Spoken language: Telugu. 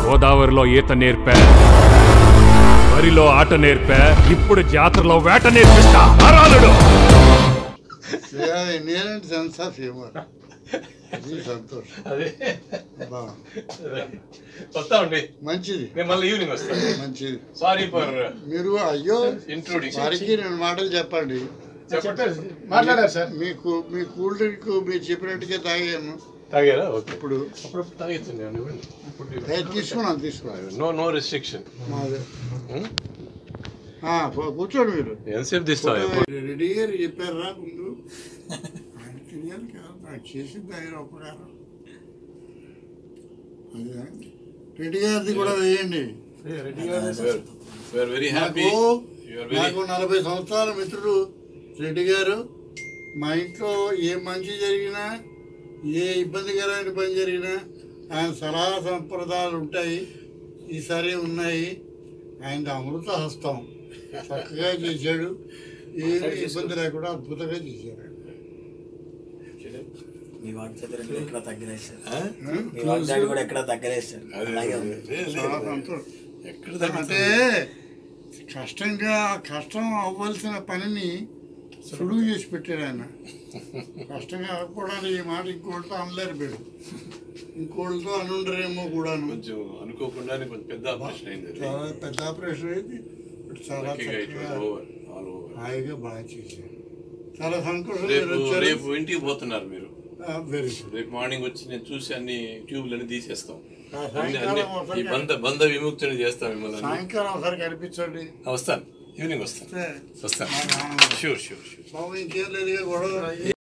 గోదావరిలో ఈత నేర్పా వరిలో ఆట నేర్పా ఇప్పుడు జాతరలో వేట నేర్పిస్తా అరాలుడు నేనంటే సెన్స్ ఆఫ్ హ్యూమర్ ఇది సంతోషం అదే బా వస్తామండి మంచిది నేను మళ్ళీ ఈవినింగ్ వస్తాను మంచిది సారీ ఫర్ మీరు అయ్యో ఇంట్రూడింగ్ వారికి రెండు మాటలు చెప్పండి చెప్పండి మాట్లాడారు సార్ మీకు మీ కూల్ డ్రింక్ మీరు చెప్పినట్టుగా తాగాను తాగారా ఓకే ఇప్పుడు అప్పుడు తాగేస్తుంది ఏ, తీసుకున్నాను తీసుకున్నాను నో నో రెస్ట్రిక్షన్ మాదే ఆ, పో- కూర్చోండి మీరు ఎంతసేపు తీస్తావు రెడ్డి గారు చెప్పారా ముందు ఆయన తెలియాలి కాదు నాకు చేసింది ఆయన ఉపకారం అదే రెడ్డి గారిది కూడా వేయండి వెరీ హ్యాపీ నాకు నాకు నలభై సంవత్సరాల మిత్రుడు రెడ్డి గారు మా ఇంట్లో ఏ మంచి జరిగినా ఏ ఇబ్బందికరమైన పని జరిగినా ఆయన సలహా సంప్రదాయాలు ఉంటాయి ఈసారి ఉన్నాయి ఆయన అమృత హస్తం చక్కగా చేశాడు ఏ ఇబ్బంది లేకుండా అద్భుతంగా చేశాడు మీ వాగ్దాడి కూడా ఎక్కడ తగ్గలేదు సార్ మీ వాగ్దాడి కూడా ఎక్కడ తగ్గలేదు సార్ అలాగే ఉంది చాలా సంతోషం అంటే కష్టంగా కష్టం అవ్వాల్సిన పనిని సులువు చేసి పెట్టాడు ఆయన కష్టంగా అవ్వకూడదు ఈ మాట ఇంకోటితో అనలేరు మీరు ఇంకోటితో అనుండరేమో కూడాను కొంచెం అనుకోకుండానే కొంచెం పెద్ద ఆపరేషన్ అయింది చాలా పెద్ద ఆపరేషన్ అయింది ఇప్పుడు చాలా చక్కగా ఓవర్ ఆల్ ఓవర్ హాయిగా బాగా చేశారు చాలా సంతోషం రేపు మీరు వచ్చారు రేపు ఇంటికి పోతున్నారు మీరు వెరీ గుడ్ రేపు మార్నింగ్ వచ్చి నేను చూసి అన్ని ట్యూబ్లు అన్ని తీసేస్తాం ఆ, అన్ని సాయంకాలం అన్ని ఒకసారి ఈ బంధ బంధ విముక్తిని చేస్తాం మిమ్మల్ని అన్ని. సాయంకాలం ఒకసారి కనిపించండి వస్తాను ఈవినింగ్ వస్తాను సరే. వస్తాను మా నాన్న. షూర్ షూర్ షూర్ బాబు ఇంకేం లేదు గొడవ